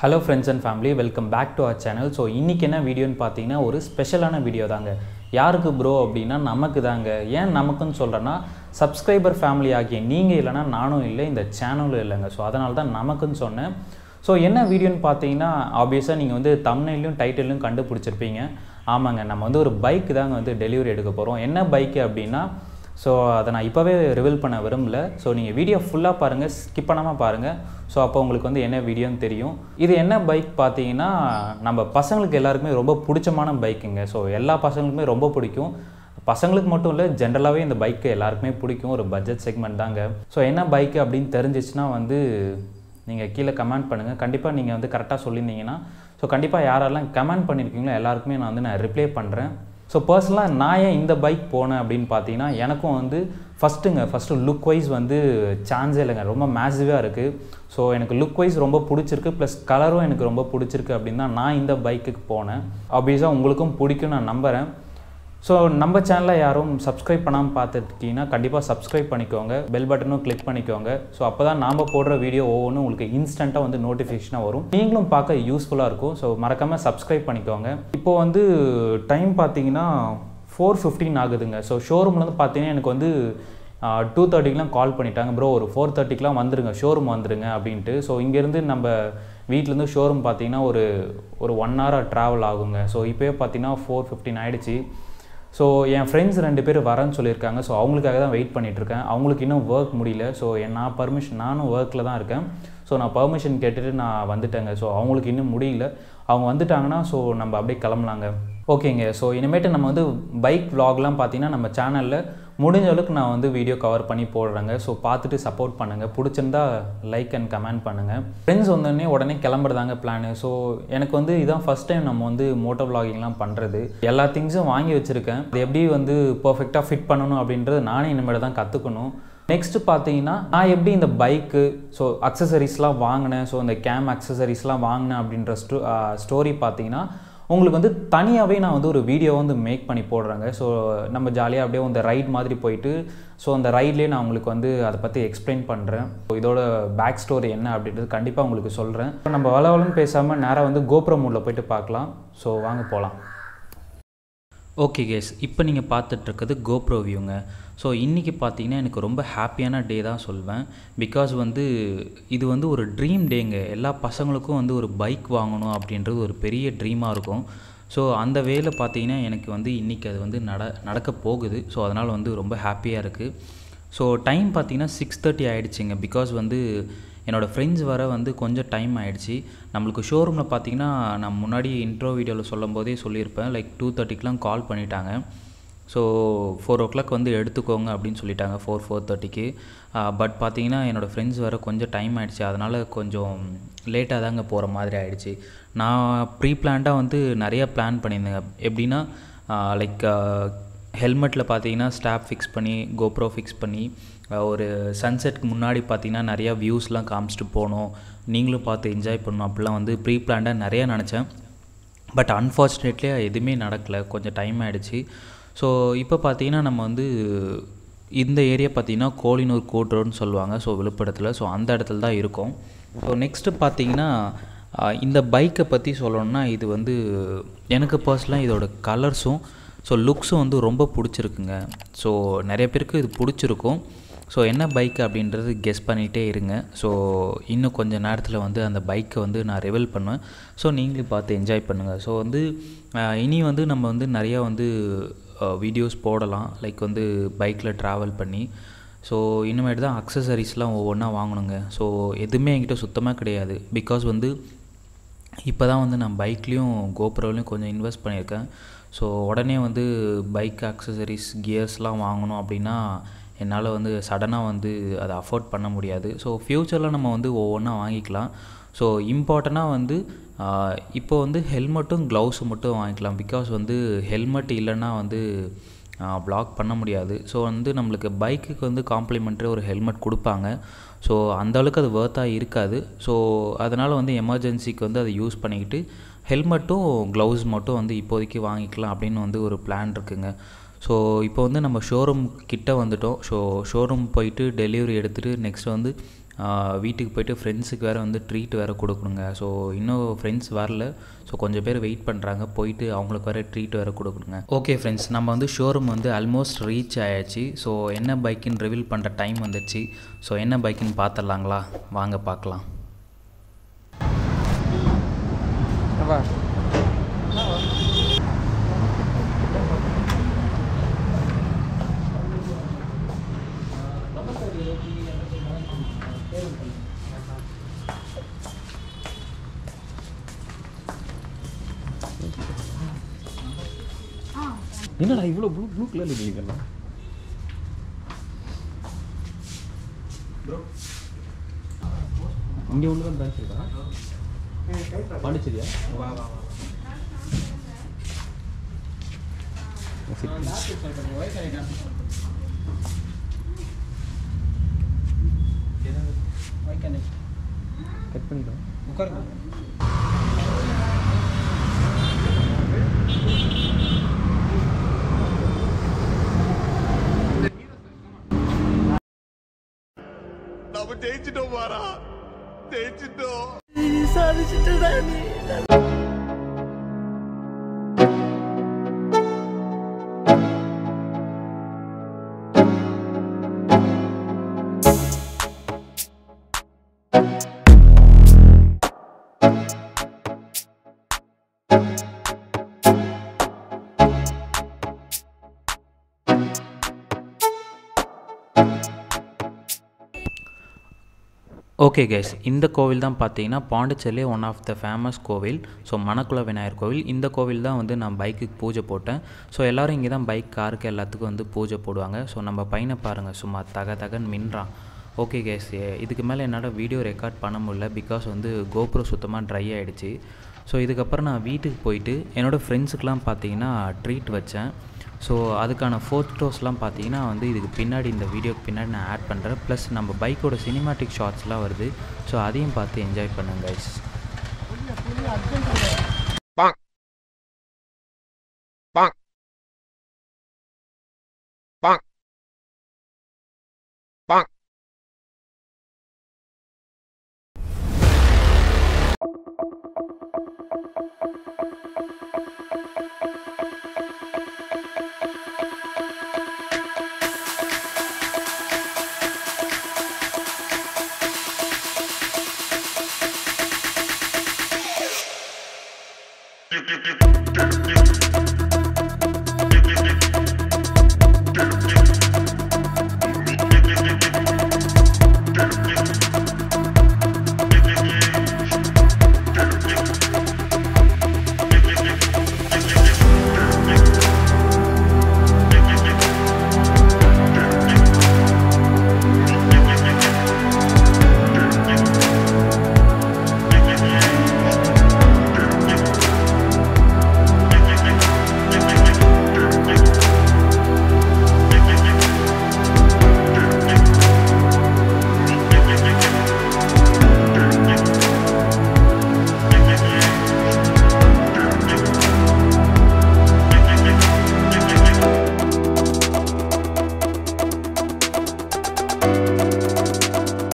Hello friends and family welcome back to our channel so இன்றைக்கி என்ன வீடியோன்னு பார்த்தீங்கன்னா ஒரு ஸ்பெஷலான வீடியோ தாங்க யாருக்கு ப்ரோ அப்படின்னா நமக்கு தாங்க ஏன் நமக்குன்னு சொல்கிறேன்னா சப்ஸ்கிரைபர் ஃபேமிலி ஆகிய நீங்கள் இல்லைன்னா நானும் இல்லை இந்த சேனலும் இல்லைங்க ஸோ அதனால தான் நமக்குன்னு சொன்னேன் ஸோ என்ன வீடியோன்னு பார்த்தீங்கன்னா ஆப்வியஸாக நீங்கள் வந்து தம்னைலையும் டைட்டிலையும் கண்டுபிடிச்சிருப்பீங்க ஆமாங்க நம்ம வந்து ஒரு பைக் தாங்க வந்து டெலிவரி எடுக்க போகிறோம் என்ன பைக்கு அப்படின்னா ஸோ அதை நான் இப்போவே ரிவீல் பண்ண விரும்பல ஸோ நீங்கள் வீடியோ ஃபுல்லாக பாருங்கள் ஸ்கிப் பண்ணாமல் பாருங்கள் ஸோ அப்போ உங்களுக்கு வந்து என்ன வீடியோன்னு தெரியும் இது என்ன பைக் பார்த்தீங்கன்னா நம்ம பசங்களுக்கு எல்லாருக்குமே ரொம்ப பிடிச்சமான பைக்குங்க ஸோ எல்லா பசங்களுக்குமே ரொம்ப பிடிக்கும் பசங்களுக்கு மட்டும் இல்லை ஜென்ரலாகவே இந்த பைக்கு எல்லாருக்குமே பிடிக்கும் ஒரு பட்ஜெட் செக்மெண்ட் தாங்க ஸோ என்ன பைக்கு அப்படின்னு தெரிஞ்சிச்சுன்னா வந்து நீங்கள் கீழே கமெண்ட் பண்ணுங்கள் கண்டிப்பாக நீங்கள் வந்து கரெக்டாக சொல்லியிருந்தீங்கன்னா ஸோ கண்டிப்பாக யாரெல்லாம் கமெண்ட் பண்ணியிருக்கீங்களோ எல்லாருக்குமே நான் வந்து நான் ரிப்ளை பண்ணுறேன் ஸோ பர்சனலாக நான் ஏன் இந்த பைக் போனேன் அப்படின்னு பார்த்தீங்கன்னா எனக்கும் வந்து ஃபஸ்ட்டுங்க ஃபஸ்ட்டு லுக் வைஸ் வந்து சான்ஸே இல்லைங்க ரொம்ப மேசிவாக இருக்குது ஸோ எனக்கு லுக் வைஸ் ரொம்ப பிடிச்சிருக்கு ப்ளஸ் கலரும் எனக்கு ரொம்ப பிடிச்சிருக்கு அப்படின்னு தான் நான் இந்த பைக்குக்கு போனேன் ஆப்வியஸாக உங்களுக்கும் பிடிக்கும் நான் நம்புகிறேன் ஸோ நம்ம சேனலை யாரும் சப்ஸ்கிரைப் பண்ணாமல் பார்த்துருக்கீங்கன்னா கண்டிப்பாக சப்ஸ்கிரைப் பண்ணிக்கோங்க பெல் பட்டனும் கிளிக் பண்ணிக்கோங்க ஸோ அப்போ தான் நாம் போடுற வீடியோ ஒவ்வொன்றும் உங்களுக்கு இன்ஸ்டண்ட்டாக வந்து நோட்டிஃபிகேஷனாக வரும் நீங்களும் பார்க்க யூஸ்ஃபுல்லாக இருக்கும் ஸோ மறக்காமல் சப்ஸ்கிரைப் பண்ணிக்கோங்க இப்போது வந்து டைம் பார்த்தீங்கன்னா ஃபோர் ஃபிஃப்டீன் ஆகுதுங்க ஸோ ஷோரூம்லேருந்து பார்த்தீங்கன்னா எனக்கு வந்து டூ தேர்ட்டிக்கெலாம் கால் பண்ணிட்டாங்க ப்ரோ ஒரு ஃபோர் தேர்ட்டிக்கெலாம் வந்துருங்க ஷோரூம் வந்துருங்க அப்படின்ட்டு ஸோ இங்கேருந்து நம்ம வீட்டிலேருந்து ஷோரூம் பார்த்தீங்கன்னா ஒரு ஒரு ஒன் ஹவர் ட்ராவல் ஆகுங்க ஸோ இப்போயே பார்த்தீங்கன்னா ஃபோர் ஃபிஃப்டின் ஆகிடுச்சு ஸோ என் ஃப்ரெண்ட்ஸ் ரெண்டு பேர் வரேன்னு சொல்லியிருக்காங்க ஸோ அவங்களுக்காக தான் வெயிட் பண்ணிகிட்ருக்கேன் அவங்களுக்கு இன்னும் ஒர்க் முடியல ஸோ நான் பர்மிஷன் நானும் ஒர்க்கில் தான் இருக்கேன் ஸோ நான் பர்மிஷன் கேட்டுட்டு நான் வந்துட்டேங்க ஸோ அவங்களுக்கு இன்னும் முடியல அவங்க வந்துட்டாங்கன்னா ஸோ நம்ம அப்படியே கிளம்பலாங்க ஓகேங்க ஸோ இனிமேட்டு நம்ம வந்து பைக் விலாக்லாம் பார்த்தீங்கன்னா நம்ம சேனலில் முடிஞ்ச அளவுக்கு நான் வந்து வீடியோ கவர் பண்ணி போடுறேங்க ஸோ பார்த்துட்டு சப்போர்ட் பண்ணுங்கள் பிடிச்சிருந்தா லைக் அண்ட் கமெண்ட் பண்ணுங்கள் ஃப்ரெண்ட்ஸ் வந்தோடனே உடனே கிளம்புறதாங்க பிளானு ஸோ எனக்கு வந்து இதான் ஃபஸ்ட் டைம் நம்ம வந்து மோட்டோ விலாகிங்லாம் பண்ணுறது எல்லா திங்ஸும் வாங்கி வச்சுருக்கேன் அது எப்படி வந்து பர்ஃபெக்டாக ஃபிட் பண்ணணும் அப்படின்றது நானே இனிமேல் தான் கற்றுக்கணும் நெக்ஸ்ட் பார்த்தீங்கன்னா நான் எப்படி இந்த பைக்கு ஸோ அக்சசரிஸ்லாம் வாங்கினேன் ஸோ இந்த கேம் அக்சசரிஸ்லாம் வாங்கினேன் அப்படின்ற ஸ்டோ ஸ்டோரி பார்த்தீங்கன்னா உங்களுக்கு வந்து தனியாகவே நான் வந்து ஒரு வீடியோ வந்து மேக் பண்ணி போடுறேங்க ஸோ நம்ம ஜாலியாக அப்படியே அந்த ரைட் மாதிரி போயிட்டு ஸோ அந்த ரைட்லேயே நான் உங்களுக்கு வந்து அதை பற்றி எக்ஸ்பிளைன் பண்ணுறேன் ஸோ இதோட பேக் ஸ்டோரி என்ன அப்படின்றது கண்டிப்பாக உங்களுக்கு சொல்கிறேன் நம்ம வளவலன்னு பேசாமல் நேராக வந்து கோபுர மூடில் போயிட்டு பார்க்கலாம் ஸோ வாங்க போகலாம் ஓகே கேஸ் இப்போ நீங்கள் பார்த்துட்ருக்கிறது கோப்ரோ வியூங்க ஸோ இன்றைக்கி பார்த்தீங்கன்னா எனக்கு ரொம்ப ஹாப்பியான டே தான் சொல்வேன் பிகாஸ் வந்து இது வந்து ஒரு ட்ரீம் டேங்க எல்லா பசங்களுக்கும் வந்து ஒரு பைக் வாங்கணும் அப்படின்றது ஒரு பெரிய ட்ரீமாக இருக்கும் ஸோ அந்த வேல பார்த்தீங்கன்னா எனக்கு வந்து இன்றைக்கி அது வந்து நட நடக்க போகுது ஸோ அதனால் வந்து ரொம்ப ஹாப்பியாக இருக்குது ஸோ டைம் பார்த்தீங்கன்னா சிக்ஸ் தேர்ட்டி ஆகிடுச்சிங்க பிகாஸ் வந்து என்னோடய ஃப்ரெண்ட்ஸ் வர வந்து கொஞ்சம் டைம் ஆகிடுச்சு நம்மளுக்கு ஷோரூமில் பார்த்தீங்கன்னா நான் முன்னாடி இன்ட்ரோ வீடியோவில் சொல்லும் போதே சொல்லியிருப்பேன் லைக் டூ தேர்ட்டிக்கெலாம் கால் பண்ணிட்டாங்க ஸோ ஃபோர் ஓ கிளாக் வந்து எடுத்துக்கோங்க அப்படின்னு சொல்லிட்டாங்க ஃபோர் ஃபோர் தேர்ட்டிக்கு பட் பார்த்தீங்கன்னா என்னோடய ஃப்ரெண்ட்ஸ் வர கொஞ்சம் டைம் ஆகிடுச்சு அதனால் கொஞ்சம் லேட்டாக தாங்க போகிற மாதிரி ஆகிடுச்சு நான் ப்ரீ பிளான்டாக வந்து நிறையா பிளான் பண்ணியிருந்தேங்க எப்படின்னா லைக் ஹெல்மெட்டில் பார்த்தீங்கன்னா ஸ்டாப் ஃபிக்ஸ் பண்ணி கோப்ரோ ஃபிக்ஸ் பண்ணி ஒரு சன்செட்க்கு முன்னாடி பார்த்தீங்கன்னா நிறையா வியூஸ்லாம் காமிச்சிட்டு போகணும் நீங்களும் பார்த்து என்ஜாய் பண்ணணும் அப்படிலாம் வந்து ப்ரீ பிளான்டாக நிறையா நினச்சேன் பட் அன்ஃபார்ச்சுனேட்லி எதுவுமே நடக்கலை கொஞ்சம் டைம் ஆகிடுச்சு ஸோ இப்போ பார்த்தீங்கன்னா நம்ம வந்து இந்த ஏரியா பார்த்தீங்கன்னா கோலினூர் கோட்ரோன்னு சொல்லுவாங்க ஸோ விழுப்புரத்தில் ஸோ அந்த இடத்துல தான் இருக்கும் ஸோ நெக்ஸ்ட்டு பார்த்தீங்கன்னா இந்த பைக்கை பற்றி சொல்லணும்னா இது வந்து எனக்கு பர்சனலாக இதோட கலர்ஸும் ஸோ லுக்ஸும் வந்து ரொம்ப பிடிச்சிருக்குங்க ஸோ நிறைய பேருக்கு இது பிடிச்சிருக்கும் ஸோ என்ன பைக் அப்படின்றது கெஸ் பண்ணிகிட்டே இருங்க ஸோ இன்னும் கொஞ்சம் நேரத்தில் வந்து அந்த பைக்கை வந்து நான் ரிவீல் பண்ணுவேன் ஸோ நீங்களும் பார்த்து என்ஜாய் பண்ணுங்கள் ஸோ வந்து இனி வந்து நம்ம வந்து நிறையா வந்து வீடியோஸ் போடலாம் லைக் வந்து பைக்கில் ட்ராவல் பண்ணி ஸோ இனிமேட்டு தான் அக்சசரிஸ்லாம் ஒவ்வொன்றா வாங்கணுங்க ஸோ எதுவுமே என்கிட்ட சுத்தமாக கிடையாது பிகாஸ் வந்து இப்போ தான் வந்து நான் பைக்லேயும் கோப்ரோலையும் கொஞ்சம் இன்வெஸ்ட் பண்ணியிருக்கேன் ஸோ உடனே வந்து பைக் அக்சசரிஸ் கியர்ஸ்லாம் வாங்கணும் அப்படின்னா என்னால் வந்து சடனாக வந்து அதை அஃபோர்ட் பண்ண முடியாது ஸோ ஃப்யூச்சரில் நம்ம வந்து ஒவ்வொன்றா வாங்கிக்கலாம் ஸோ இம்பார்ட்டண்ட்டாக வந்து இப்போ வந்து ஹெல்மெட்டும் க்ளவுஸும் மட்டும் வாங்கிக்கலாம் பிகாஸ் வந்து ஹெல்மெட் இல்லைன்னா வந்து ப்ளாக் பண்ண முடியாது ஸோ வந்து நம்மளுக்கு பைக்குக்கு வந்து காம்ப்ளிமெண்ட்ரி ஒரு ஹெல்மெட் கொடுப்பாங்க ஸோ அந்தளவுக்கு அது ஒர்த்தாக இருக்காது ஸோ அதனால் வந்து எமர்ஜென்சிக்கு வந்து அதை யூஸ் பண்ணிக்கிட்டு ஹெல்மெட்டும் க்ளவுஸ் மட்டும் வந்து இப்போதைக்கு வாங்கிக்கலாம் அப்படின்னு வந்து ஒரு பிளான் இருக்குங்க ஸோ இப்போ வந்து நம்ம ஷோரூம் கிட்ட வந்துட்டோம் ஸோ ஷோரூம் போயிட்டு டெலிவரி எடுத்துகிட்டு நெக்ஸ்ட் வந்து ஆஹ் வீட்டுக்கு போயிட்டு ஃப்ரெண்ட்ஸுக்கு வேறு வந்து ட்ரீட் வேறு கொடுக்கணுங்க ஸோ இன்னும் ஃப்ரெண்ட்ஸ் வரல ஸோ கொஞ்சம் பேர் வெயிட் பண்ணுறாங்க போயிட்டு அவங்களுக்கு வேறு ட்ரீட் வேறு கொடுக்கணுங்க ஓகே ஃப்ரெண்ட்ஸ் நம்ம வந்து ஷோரூம் வந்து ஆல்மோஸ்ட் ரீச் ஆயாச்சு ஸோ என்ன பைக்குன்னு ரிவீல் பண்ணுற டைம் வந்துடுச்சு ஸோ என்ன பைக்குன்னு பார்த்துடலாங்களா வாங்க பார்க்கலாம் என்னடா இவ்வளோ ப்ளூ ப்ளூ கலர்ல இருக்கீங்களா இங்கே உள்ள தான் பிரான்ச் இருக்கா பாண்டிச்சேரியா கட் பண்ணிக்கலாம் நம்ம ஜெயிச்சிட்டோம் மாறா ஜெயிச்சிட்டோம் ஓகே கைஸ் இந்த கோவில் தான் பார்த்தீங்கன்னா பாண்டிச்சேரியிலே ஒன் ஆஃப் த ஃபேமஸ் கோவில் ஸோ மணக்குள விநாயகர் கோவில் இந்த கோவில் தான் வந்து நான் பைக்குக்கு பூஜை போட்டேன் ஸோ எல்லோரும் இங்கே தான் பைக் காருக்கு எல்லாத்துக்கும் வந்து பூஜை போடுவாங்க ஸோ நம்ம பையனை பாருங்கள் சும்மா தக தகன்னு மின்றான் ஓகே கேஸ் இதுக்கு மேலே என்னால் வீடியோ ரெக்கார்ட் பண்ண முடியல பிகாஸ் வந்து கோப்ரோ சுத்தமாக ட்ரை ஆகிடுச்சு ஸோ இதுக்கப்புறம் நான் வீட்டுக்கு போயிட்டு என்னோடய ஃப்ரெண்ட்ஸுக்கெலாம் பார்த்தீங்கன்னா ட்ரீட் வச்சேன் ஸோ அதுக்கான ஃபோட்டோஸ்லாம் பார்த்தீங்கன்னா வந்து இதுக்கு பின்னாடி இந்த வீடியோக்கு பின்னாடி நான் ஆட் பண்ணுறேன் ப்ளஸ் நம்ம பைக்கோட சினிமாட்டிக் ஷார்ட்ஸ்லாம் வருது ஸோ அதையும் பார்த்து என்ஜாய் பண்ணுங்க guys Thank you.